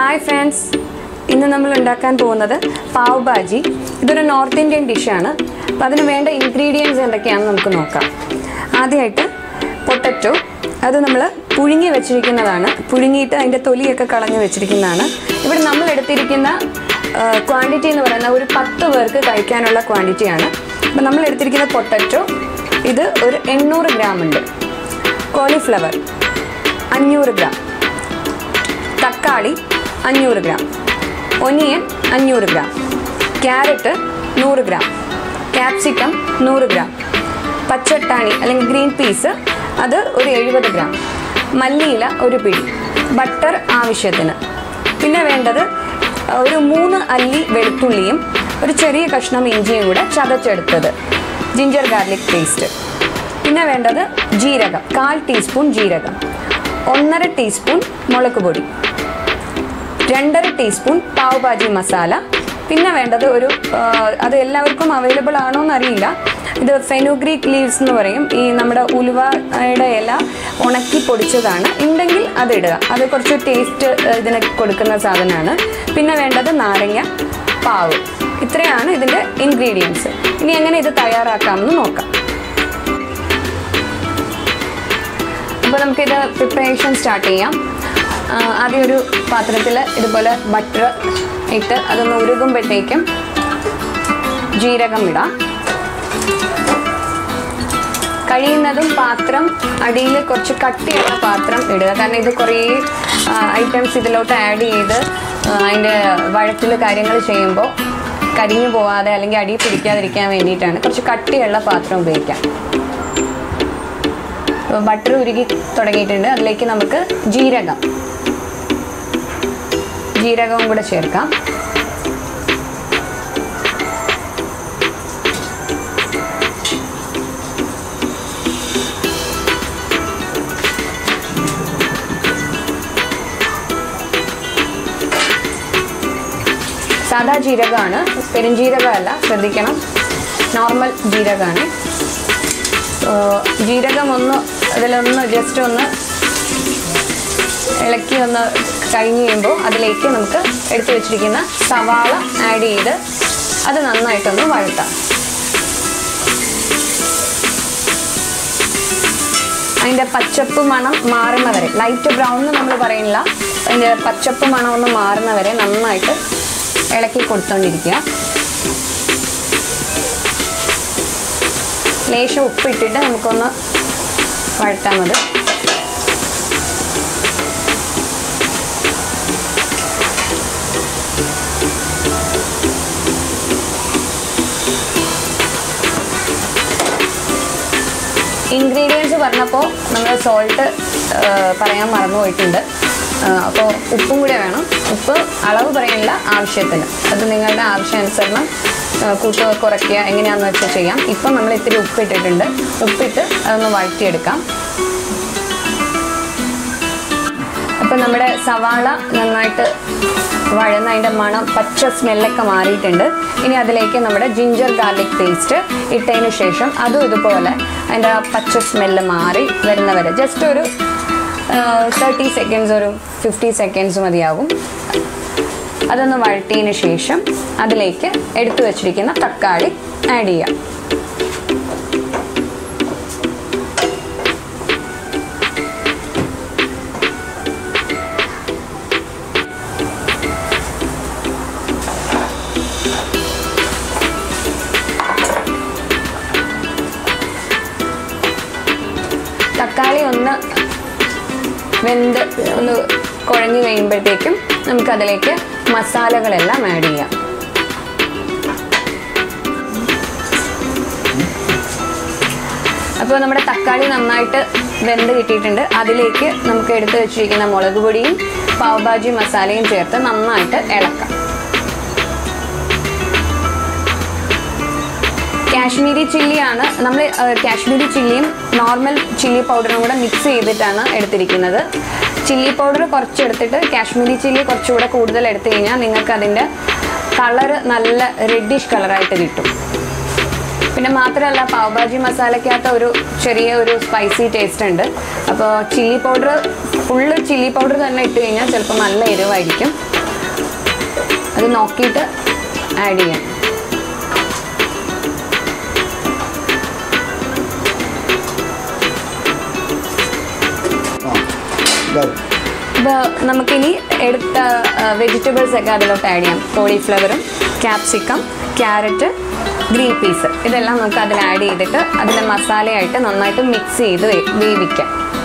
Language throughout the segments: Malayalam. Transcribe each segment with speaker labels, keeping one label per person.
Speaker 1: ഹായ് ഫ്രണ്ട്സ് ഇന്ന് നമ്മൾ ഉണ്ടാക്കാൻ പോകുന്നത് പാവ് ഭാജി ഇതൊരു നോർത്ത് ഇന്ത്യൻ ഡിഷാണ് അപ്പോൾ അതിന് വേണ്ട ഇൻഗ്രീഡിയൻസ് എന്തൊക്കെയാണെന്ന് നമുക്ക് നോക്കാം ആദ്യമായിട്ട് പൊട്ടറ്റോ അത് നമ്മൾ പുഴുങ്ങി വെച്ചിരിക്കുന്നതാണ് പുഴുങ്ങിയിട്ട് അതിൻ്റെ തൊലിയൊക്കെ കളഞ്ഞ് വെച്ചിരിക്കുന്നതാണ് ഇവിടെ നമ്മൾ എടുത്തിരിക്കുന്ന ക്വാണ്ടിറ്റി എന്ന് പറയുന്നത് ഒരു പത്ത് പേർക്ക് കഴിക്കാനുള്ള ക്വാണ്ടിറ്റിയാണ് അപ്പോൾ നമ്മൾ എടുത്തിരിക്കുന്ന പൊട്ടറ്റോ ഇത് ഒരു എണ്ണൂറ് ഗ്രാം ഉണ്ട് കോളിഫ്ലവർ അഞ്ഞൂറ് ഗ്രാം തക്കാളി അഞ്ഞൂറ് ഗ്രാം ഒനിയൻ അഞ്ഞൂറ് ഗ്രാം ക്യാരറ്റ് നൂറ് ഗ്രാം ക്യാപ്സിക്കം നൂറ് ഗ്രാം പച്ചട്ടാണി അല്ലെങ്കിൽ ഗ്രീൻ പീസ് അത് ഒരു എഴുപത് ഗ്രാം മല്ലിയില ഒരു പിടി ബട്ടർ ആവശ്യത്തിന് പിന്നെ വേണ്ടത് ഒരു മൂന്ന് അല്ലി വെളുത്തുള്ളിയും ഒരു ചെറിയ കഷ്ണം ഇഞ്ചിയും കൂടെ ചതച്ചെടുത്തത് ജിഞ്ചർ ഗാർലിക് പേസ്റ്റ് പിന്നെ വേണ്ടത് ജീരകം കാൽ ടീസ്പൂൺ ജീരകം ഒന്നര ടീസ്പൂൺ മുളക് പൊടി രണ്ടര ടീസ്പൂൺ പാവ് ഭാജി മസാല പിന്നെ വേണ്ടത് ഒരു ആ, അത് എല്ലാവർക്കും അവൈലബിൾ ആണോ എന്നറിയില്ല ഇത് ഫെനുഗ്രീക്ക് ലീവ്സ് എന്ന് പറയും ഈ നമ്മുടെ ഉലുവയുടെ ഇല ഉണക്കി പൊടിച്ചതാണ് ഉണ്ടെങ്കിൽ അതിടുക അത് കുറച്ച് ടേസ്റ്റ് ഇതിന് കൊടുക്കുന്ന സാധനമാണ് പിന്നെ വേണ്ടത് നാരങ്ങ പാവ് ഇത്രയാണ് ഇതിൻ്റെ ഇൻഗ്രീഡിയൻസ് ഇനി എങ്ങനെ ഇത് തയ്യാറാക്കാമെന്ന് നോക്കാം അപ്പോൾ നമുക്കിത് പ്രിപ്പറേഷൻ സ്റ്റാർട്ട് ചെയ്യാം ആ, ആദ്യം ഒരു പാത്രത്തിൽ ഇതുപോലെ ബട്ടർ ഇട്ട് അതൊന്ന് ഉരുകുമ്പോഴത്തേക്കും ജീരകം ഇടാം കഴിയുന്നതും പാത്രം അടിയിൽ കുറച്ച് കട്ടിയുള്ള പാത്രം ഇടുക കാരണം ഇത് കുറേ ഐറ്റംസ് ഇതിലോട്ട് ആഡ് ചെയ്ത് ആ, അതിൻ്റെ വഴറ്റിൽ കാര്യങ്ങൾ ചെയ്യുമ്പോൾ കരിഞ്ഞു പോവാതെ അല്ലെങ്കിൽ അടി പിടിക്കാതിരിക്കാൻ വേണ്ടിയിട്ടാണ് കുറച്ച് കട്ടിയുള്ള പാത്രം ഉപയോഗിക്കാം ബട്ടർ ഉരുകി തുടങ്ങിയിട്ടുണ്ട് അതിലേക്ക് നമുക്ക് ജീരകം ജീരകവും കൂടെ ചേർക്കാം സാദാ ജീരകമാണ് പെരുംജീരകമല്ല ശ്രദ്ധിക്കണം നോർമൽ ജീരകമാണ് ഏഹ് ജീരകം ഒന്ന് അതിലൊന്ന് ജസ്റ്റ് ഒന്ന് ഇളക്കി ഒന്ന് കഴിഞ്ഞ് കഴിയുമ്പോൾ അതിലേക്ക് നമുക്ക് എടുത്തു വെച്ചിരിക്കുന്ന സവാള ആഡ് ചെയ്ത് അത് നന്നായിട്ടൊന്ന് വഴട്ടാം അതിൻ്റെ പച്ചപ്പ് മണം മാറുന്ന വരെ ലൈറ്റ് ബ്രൗൺ എന്ന് നമ്മൾ പറയുന്നില്ല അതിൻ്റെ പച്ചപ്പ് മണം ഒന്ന് മാറുന്ന വരെ നന്നായിട്ട് ഇളക്കി കൊടുത്തോണ്ടിരിക്കുക ലേശം ഉപ്പിട്ടിട്ട് നമുക്കൊന്ന് വഴറ്റാൽ മതി ഇൻഗ്രീഡിയൻസ് പറഞ്ഞപ്പോൾ നമ്മൾ സോൾട്ട് പറയാൻ മറന്നു പോയിട്ടുണ്ട് അപ്പോൾ ഉപ്പും കൂടെ വേണം ഉപ്പ് അളവ് പറയാനില്ല ആവശ്യത്തിന് അത് നിങ്ങളുടെ ആവശ്യാനുസരണം ആ, കൂട്ടുക കുറയ്ക്കുക എങ്ങനെയാണെന്ന് വെച്ചാൽ ചെയ്യാം ഇപ്പം നമ്മൾ ഇത്തിരി ഉപ്പ് ഇട്ടിട്ടുണ്ട് ഉപ്പിട്ട് അതൊന്ന് വഴറ്റിയെടുക്കാം അപ്പം നമ്മുടെ സവാള നന്നായിട്ട് വഴന്ന് അതിൻ്റെ മണം പച്ച സ്മെല്ലൊക്കെ മാറിയിട്ടുണ്ട് ഇനി അതിലേക്ക് നമ്മുടെ ജിഞ്ചർ ഗാർലിക് പേസ്റ്റ് ഇട്ടതിന് ശേഷം അതും ഇതുപോലെ അതിൻ്റെ ആ പച്ച സ്മെല്ല് മാറി വരുന്നവരെ ജസ്റ്റ് ഒരു തേർട്ടി സെക്കൻഡ്സ് ഒരു ഫിഫ്റ്റി സെക്കൻഡ്സ് മതിയാകും അതൊന്ന് വഴറ്റിയതിന് ശേഷം അതിലേക്ക് എടുത്തു വച്ചിരിക്കുന്ന തക്കാളി ആഡ് ചെയ്യാം തക്കാളി ഒന്ന് വെന്ത് ഒന്ന് കുഴഞ്ഞു കഴിയുമ്പോഴത്തേക്കും നമുക്കതിലേക്ക് മസാലകളെല്ലാം ആഡ് ചെയ്യാം അപ്പോൾ നമ്മുടെ തക്കാളി നന്നായിട്ട് വെന്ത് കിട്ടിയിട്ടുണ്ട് അതിലേക്ക് നമുക്ക് എടുത്ത് വെച്ചിരിക്കുന്ന മുളക് പൊടിയും പാവ് ഭാജി മസാലയും ചേർത്ത് നന്നായിട്ട് ഇളക്കാം കാശ്മീരി ചില്ലിയാണ് നമ്മൾ കാശ്മീരി ചില്ലിയും നോർമൽ ചില്ലി പൗഡറും കൂടെ മിക്സ് ചെയ്തിട്ടാണ് എടുത്തിരിക്കുന്നത് ചില്ലി പൗഡർ കുറച്ച് എടുത്തിട്ട് കാശ്മീരി ചില്ലി കുറച്ചുകൂടെ കൂടുതൽ എടുത്തു കഴിഞ്ഞാൽ നിങ്ങൾക്ക് അതിൻ്റെ കളറ് നല്ല റെഡിഷ് കളറായിട്ട് കിട്ടും പിന്നെ മാത്രമല്ല പാവ് ഭാജി മസാലയ്ക്കകത്ത് ഒരു ചെറിയ ഒരു സ്പൈസി ടേസ്റ്റ് ഉണ്ട് അപ്പോൾ chilli powder full chilli powder തന്നെ ഇട്ട് കഴിഞ്ഞാൽ ചിലപ്പോൾ നല്ല എരിവായിരിക്കും അത് നോക്കിയിട്ട് ആഡ് ചെയ്യാം
Speaker 2: ആ ഇതാവും
Speaker 1: അപ്പോൾ നമുക്കിനി എടുത്ത വെജിറ്റബിൾസ് ഒക്കെ അതിലോട്ട് ആഡ് ചെയ്യാം കോളിഫ്ലവറും ക്യാപ്സിക്കം ക്യാരറ്റ് ഗ്രീൻ പീസ് ഇതെല്ലാം നമുക്ക് അതിൽ ആഡ് ചെയ്തിട്ട് അതിൻ്റെ മസാലയായിട്ട് നന്നായിട്ട് മിക്സ് ചെയ്ത് വേ- വേവിക്കാം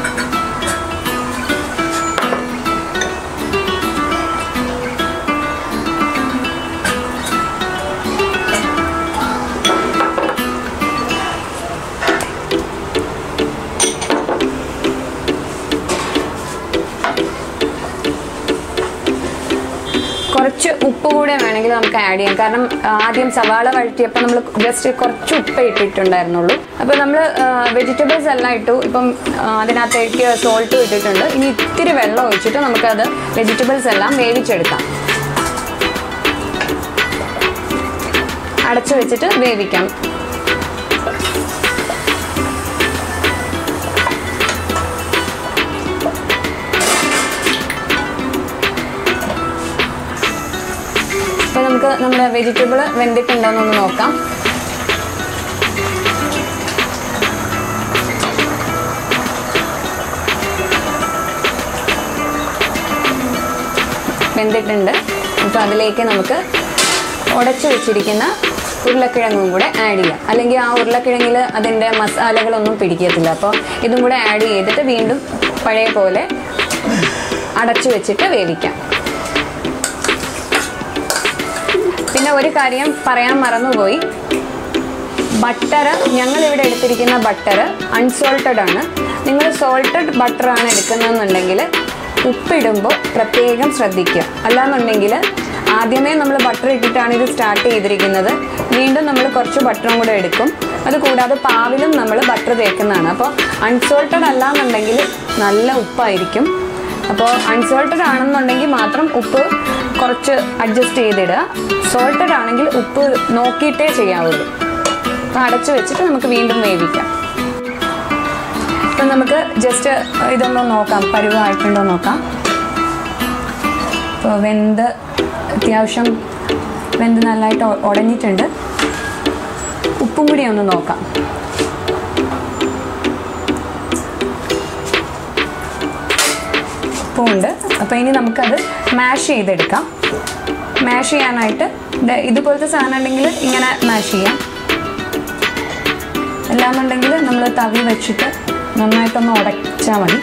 Speaker 1: കുറച്ച് ഉപ്പ് കൂടെ വേണമെങ്കിൽ നമുക്ക് ആഡ് ചെയ്യാം കാരണം ആ, ആദ്യം സവാള വഴറ്റിയപ്പോൾ നമ്മൾ ജസ്റ്റ് കുറച്ച് ഉപ്പ് ഇട്ടിട്ടുണ്ടായിരുന്നുള്ളൂ അപ്പോൾ നമ്മൾ വെജിറ്റബിൾസ് എല്ലാം ഇട്ടു ഇപ്പം ആ, അതിനകത്തേക്ക് സോൾട്ടും ഇട്ടിട്ടുണ്ട് ഇനി ഇത്തിരി വെള്ളം ഒഴിച്ചിട്ട് നമുക്കത് വെജിറ്റബിൾസ് എല്ലാം വേവിച്ചെടുക്കാം അടച്ചു വെച്ചിട്ട് വേവിക്കാം അപ്പോൾ നമുക്ക് നമ്മുടെ വെജിറ്റബിൾ വെന്തിട്ടുണ്ടോ എന്നൊന്ന് നോക്കാം വെന്തിട്ടുണ്ട് അപ്പോൾ അതിലേക്ക് നമുക്ക് ഉടച്ചു വെച്ചിരിക്കുന്ന ഉരുളക്കിഴങ്ങും കൂടെ ആഡ് ചെയ്യാം അല്ലെങ്കിൽ ആ ഉരുളക്കിഴങ്ങിൽ അതിൻ്റെ മസാലകളൊന്നും പിടിക്കത്തില്ല അപ്പോൾ ഇതും കൂടെ ആഡ് ചെയ്തിട്ട് വീണ്ടും പഴയ പോലെ അടച്ചു വെച്ചിട്ട് വേവിക്കാം പിന്നെ ഒരു കാര്യം പറയാൻ മറന്നുപോയി ബട്ടർ ഞങ്ങൾ ഇവിടെ എടുത്തിരിക്കുന്ന ബട്ടർ അൺസോൾട്ടഡ് ആണ് നിങ്ങൾ സോൾട്ടഡ് ബട്ടർ ആണ് എടുക്കുന്നതെന്നുണ്ടെങ്കിൽ ഉപ്പിടുമ്പോൾ പ്രത്യേകം ശ്രദ്ധിക്കുക അല്ലാന്നുണ്ടെങ്കിൽ ആദ്യമേ നമ്മൾ ബട്ടർ ഇട്ടിട്ടാണ് ഇത് സ്റ്റാർട്ട് ചെയ്തിരിക്കുന്നത് വീണ്ടും നമ്മൾ കുറച്ച് ബട്ടറും കൂടെ എടുക്കും അത് കൂടാതെ പാവിലും നമ്മൾ ബട്ടർ തേക്കുന്നതാണ് അപ്പോൾ അൺസോൾട്ടഡ് അല്ലാന്നുണ്ടെങ്കിൽ നല്ല ഉപ്പായിരിക്കും അപ്പോൾ അൺസോൾട്ടഡ് ആണെന്നുണ്ടെങ്കിൽ മാത്രം ഉപ്പ് കുറച്ച് അഡ്ജസ്റ്റ് ചെയ്തിടുക സോൾട്ടഡ് ആണെങ്കിൽ ഉപ്പ് നോക്കിയിട്ടേ ചെയ്യാവുള്ളൂ അപ്പോൾ അടച്ചു വെച്ചിട്ട് നമുക്ക് വീണ്ടും വേവിക്കാം ഇപ്പം നമുക്ക് ജസ്റ്റ് ഇതൊന്ന് നോക്കാം പരുവമായിട്ടുണ്ടോ നോക്കാം ഇപ്പോൾ വെന്ത് അത്യാവശ്യം വെന്ത് നല്ലതായിട്ട് ഉ- ഉടഞ്ഞിട്ടുണ്ട് ഉപ്പും കൂടി ഒന്ന് നോക്കാം ഉപ്പുണ്ട് അപ്പോൾ ഇനി നമുക്കത് മാഷ് ചെയ്തെടുക്കാം മാഷ് ചെയ്യാനായിട്ട് ദേ ഇതുപോലത്തെ സാധനം ഉണ്ടെങ്കിൽ ഇങ്ങനെ മാഷ് ചെയ്യാം അല്ലാന്നുണ്ടെങ്കിൽ നമ്മൾ തവി വെച്ചിട്ട് നന്നായിട്ടൊന്ന് ഉടച്ചാൽ മതി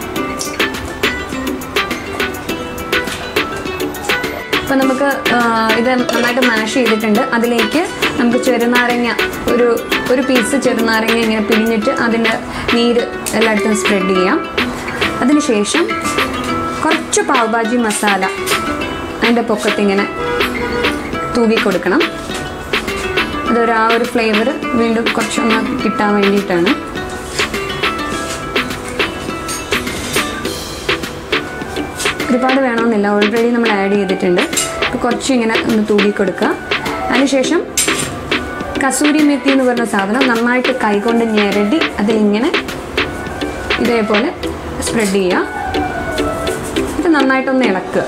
Speaker 1: അപ്പോൾ നമുക്ക് ആ, ഇത് നന്നായിട്ട് മാഷ് ചെയ്തിട്ടുണ്ട് അതിലേക്ക് നമുക്ക് ചെറുനാരങ്ങ ഒരു ഒരു പീസ് ചെറുനാരങ്ങ ഇങ്ങനെ പിഴിഞ്ഞിട്ട് അതിൻ്റെ നീര് എല്ലായിടത്തും സ്പ്രെഡ് ചെയ്യാം അതിനുശേഷം കുറച്ച് പാവ് ഭാജി മസാല അതിൻ്റെ പൊക്കത്തിങ്ങനെ തൂകി കൊടുക്കണം അതൊരു ആ ഒരു ഫ്ലേവർ വീണ്ടും കുറച്ചൊന്ന് കിട്ടാൻ വേണ്ടിയിട്ടാണ് ഒരുപാട് വേണമെന്നില്ല ഓൾറെഡി നമ്മൾ ആഡ് ചെയ്തിട്ടുണ്ട് അപ്പോൾ കുറച്ച് ഇങ്ങനെ ഒന്ന് തൂകി കൊടുക്കുക അതിനുശേഷം കസൂരി മെത്തി എന്ന് പറഞ്ഞ സാധനം നന്നായിട്ട് കൈകൊണ്ട് ഞെരടി അതിലിങ്ങനെ ഇതേപോലെ സ്പ്രെഡ് ചെയ്യുക ഇത് നന്നായിട്ടൊന്ന് ഇളക്കുക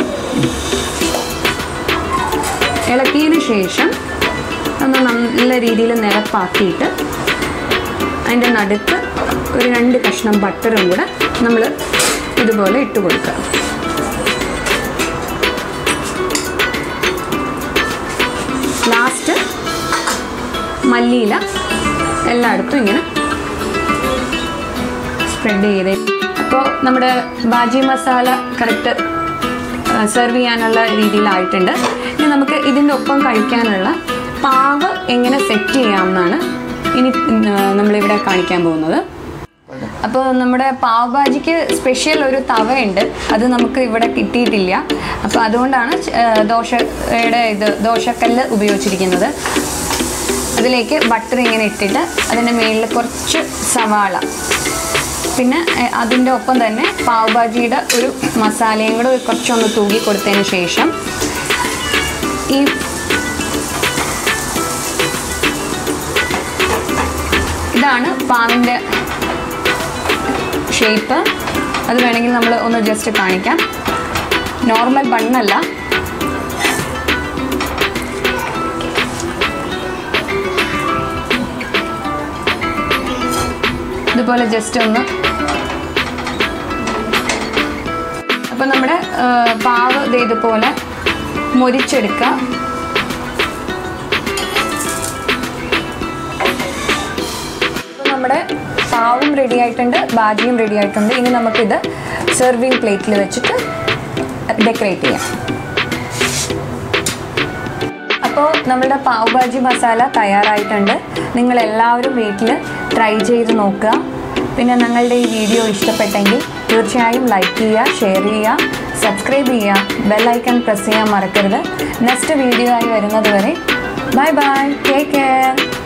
Speaker 1: ഇളക്കിയതിന് ശേഷം ഒന്ന് നല്ല രീതിയിൽ നിരപ്പാക്കിയിട്ട് അതിൻ്റെ നടുക്ക് ഒരു രണ്ട് കഷ്ണം ബട്ടറും കൂടെ നമ്മൾ ഇതുപോലെ ഇട്ട് കൊടുക്കുക ലാസ്റ്റ് മല്ലിയില എല്ലായിടത്തും ഇങ്ങനെ സ്പ്രെഡ് ചെയ്ത് അപ്പോൾ നമ്മുടെ ബാജി മസാല കറക്റ്റ് സെർവ് ചെയ്യാനുള്ള രീതിയിലായിട്ടുണ്ട് ഇനി നമുക്ക് ഇതിൻ്റെ ഒപ്പം കഴിക്കാനുള്ള പാവ് എങ്ങനെ സെറ്റ് ചെയ്യാമെന്നാണ് ഇനി ആ, നമ്മളിവിടെ കാണിക്കാൻ പോകുന്നത് അപ്പോൾ നമ്മുടെ പാവ് ഭാജിക്ക് സ്പെഷ്യൽ ഒരു തവയുണ്ട് അത് നമുക്ക് ഇവിടെ കിട്ടിയിട്ടില്ല അപ്പോൾ അതുകൊണ്ടാണ് ച- ആ, ദോശയുടെ ഇത് ദോശക്കല്ല് ഉപയോഗിച്ചിരിക്കുന്നത് അതിലേക്ക് ബട്ടർ ഇങ്ങനെ ഇട്ടിട്ട് അതിൻ്റെ മേളിൽ കുറച്ച് സവാള പിന്നെ എ, അതിൻ്റെ ഒപ്പം തന്നെ പാവ് ഭാജിയുടെ ഒരു മസാലയും കൂടെ കുറച്ചൊന്ന് തൂക്കി കൊടുത്തതിന് ശേഷം ഈ ഇതാണ് പാവിൻ്റെ ഷേപ്പ് അത് വേണമെങ്കിൽ നമ്മൾ ഒന്ന് ജസ്റ്റ് കാണിക്കാം നോർമൽ ബണ്ണല്ല ഇതുപോലെ ജസ്റ്റ് ഒന്ന് അപ്പോൾ നമ്മുടെ ആ, പാവ് ദേ ഇതുപോലെ മുരിച്ചെടുക്കുക അപ്പോൾ നമ്മുടെ പാവും റെഡി ആയിട്ടുണ്ട് ബാജിയും റെഡി ആയിട്ടുണ്ട് ഇനി നമുക്കിത് സെർവിങ് പ്ലേറ്റിൽ വെച്ചിട്ട് ഡെക്കറേറ്റ് ചെയ്യാം അപ്പോൾ നമ്മുടെ പാവ് ഭാജി മസാല തയ്യാറായിട്ടുണ്ട് നിങ്ങൾ എല്ലാവരും വീട്ടിൽ ട്രൈ ചെയ്ത് നോക്കുക പിന്നെ ഞങ്ങളുടെ ഈ വീഡിയോ ഇഷ്ടപ്പെട്ടെങ്കിൽ തീർച്ചയായും ലൈക്ക് ചെയ്യുക ഷെയർ ചെയ്യുക സബ്സ്ക്രൈബ് ചെയ്യുക ബെല്ലൈക്കൺ പ്രസ് ചെയ്യാൻ മറക്കരുത് നെക്സ്റ്റ് വീഡിയോ ആയി വരുന്നത് വരെ ബൈ ബൈ ടേക്ക് കെയർ